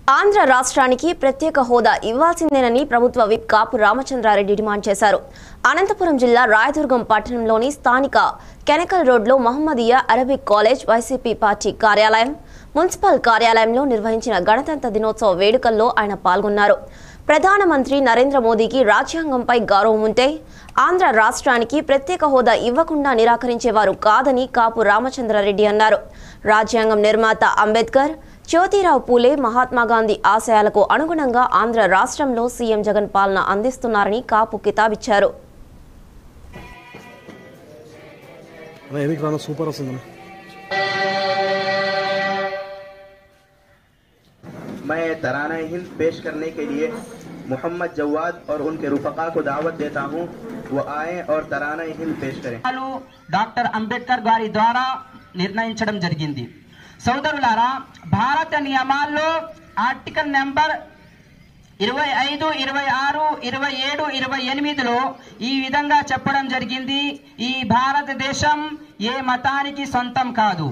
ఆంధ్ర రాష్ట్రానికి ప్రత్యేక హోదా ఇవ్వాల్సిందేనని ప్రభుత్వ విప్ కాపు రామచంద్రారెడ్డి డిమాండ్ చేశారు అనంతపురం జిల్లా రాయదుర్గం పట్టణంలోని స్థానిక కెనకల్ రోడ్లో మహమ్మదీయ అరబిక్ కాలేజ్ వైసీపీ పార్టీ కార్యాలయం మున్సిపల్ కార్యాలయంలో నిర్వహించిన గణతంత్ర దినోత్సవ వేడుకల్లో ఆయన పాల్గొన్నారు ప్రధానమంత్రి నరేంద్ర మోదీకి రాజ్యాంగంపై గౌరవం ఉంటే ఆంధ్ర రాష్ట్రానికి ప్రత్యేక హోదా ఇవ్వకుండా నిరాకరించేవారు కాదని కాపు రామచంద్రారెడ్డి అన్నారు రాజ్యాంగం నిర్మాత అంబేద్కర్ జ్యోతిరావు పూలే మహాత్మా గాంధీ ఆశయాలకు అనుగుణంగా ఆంధ్ర రాష్ట్రంలో సీఎం జగన్ పాలన అందిస్తున్నారని కాపు కితాబిచ్చారు అన్న ఎనికి రాన్న సూపర్ వస్తుందన్న मैं तराना हिंद पेश करने के लिए मोहम्मद जवाद और उनके रुफका को दावत देता हूँ वो आए और तराना हिंद पेश करें నియమాలు డాక్టర్ అంబేద్కర్ గారి ద్వారా నిర్ణయించడం జరిగింది సోదరులారా భారత నియమాల్లో ఆర్టికల్ నెంబర్ ఇరవై ఐదు ఇరవై ఆరు ఇరవై ఏడు ఇరవై ఎనిమిదిలో ఈ విధంగా చెప్పడం జరిగింది ఈ భారతదేశం ఏ మతానికి సొంతం కాదు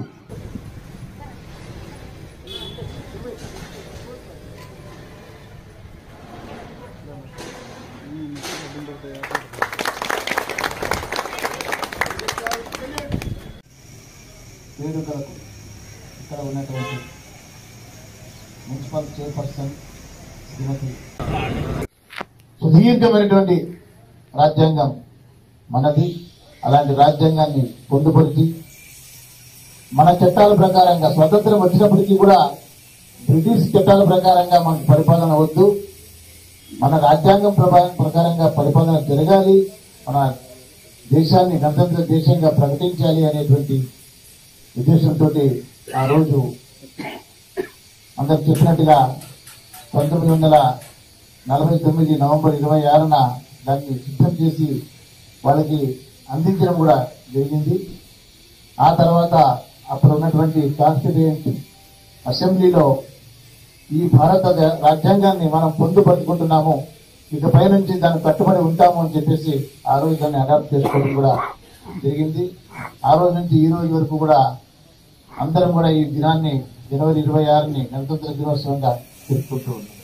వేడుకలకు ఇక్కడ ఉన్నటువంటి మున్సిపల్ చైర్పర్సన్ శ్రీమతి సుదీర్ఘమైనటువంటి రాజ్యాంగం మనది అలాంటి రాజ్యాంగాన్ని పొందుపరిచి మన చట్టాల ప్రకారంగా స్వతంత్రం వచ్చినప్పటికీ కూడా బ్రిటిష్ చట్టాల ప్రకారంగా మనకు పరిపాలన వద్దు మన రాజ్యాంగం ప్రభా- ప్రకారంగా పరిపాలన జరగాలి మన దేశాన్ని గణతంత్ర దేశంగా ప్రకటించాలి అనేటువంటి ఉద్దేశంతో ఆ రోజు అందరు చెప్పినట్టుగా పంతొమ్మిది వందల నలభై తొమ్మిది నవంబర్ ఇరవై ఆరున దాన్ని సిద్ధం చేసి వాళ్ళకి అందించడం కూడా జరిగింది ఆ తర్వాత అప్పుడు ఉన్నటువంటి కాన్స్టిట్యూయెంట్ అసెంబ్లీలో ఈ భారత ద- రాజ్యాంగాన్ని మనం పొందుపరుచుకుంటున్నాము ఇకపై నుంచి దాన్ని కట్టుబడి ఉంటాము అని చెప్పేసి ఆ రోజు దాన్ని అడాప్ట్ చేసుకోవడం కూడా జరిగింది ఆ రోజు నుంచి ఈ రోజు వరకు కూడా అందరం కూడా ఈ దినాన్ని జనవరి ఇరవై ఆరుని గణతంత్ర దినోత్సవంగా జరుపుకుంటూ ఉన్నాం